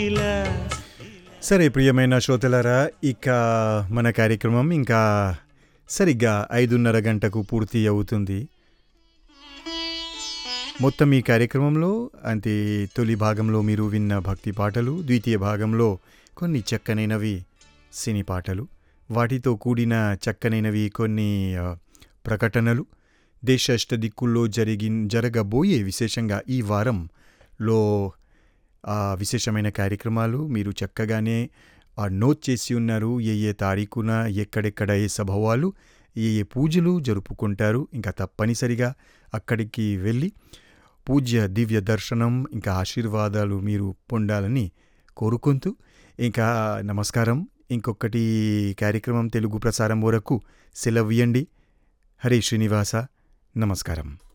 ఇలా సరే ప్రియమైన శ్రోతలారా ఇక మన కార్యక్రమం ఇంకా సరిగ్గా ఐదున్నర గంటకు పూర్తి అవుతుంది మొత్తం ఈ కార్యక్రమంలో అంటే తొలి భాగంలో మీరు విన్న భక్తి పాటలు ద్వితీయ భాగంలో కొన్ని చక్కనైనవి సినీ పాటలు వాటితో కూడిన చక్కనైనవి కొన్ని ఆ, ప్రకటనలు దేశ దిక్కుల్లో జరిగి జరగబోయే విశేషంగా ఈ వారంలో ఆ విశేషమైన కార్యక్రమాలు మీరు చక్కగానే ఆ నోట్ చేసి ఉన్నారు ఏ ఏ తారీఖున ఎక్కడెక్కడ ఏ సభవాలు ఏ ఏ పూజలు జరుపుకుంటారు ఇంకా తప్పనిసరిగా అక్కడికి వెళ్ళి పూజ్య దివ్య దర్శనం ఇంకా ఆశీర్వాదాలు మీరు పొందాలని కోరుకుంటూ ఇంకా నమస్కారం ఇంకొకటి కార్యక్రమం తెలుగు ప్రసారం వరకు సెలవు ఇవ్వండి హరే శ్రీనివాస నమస్కారం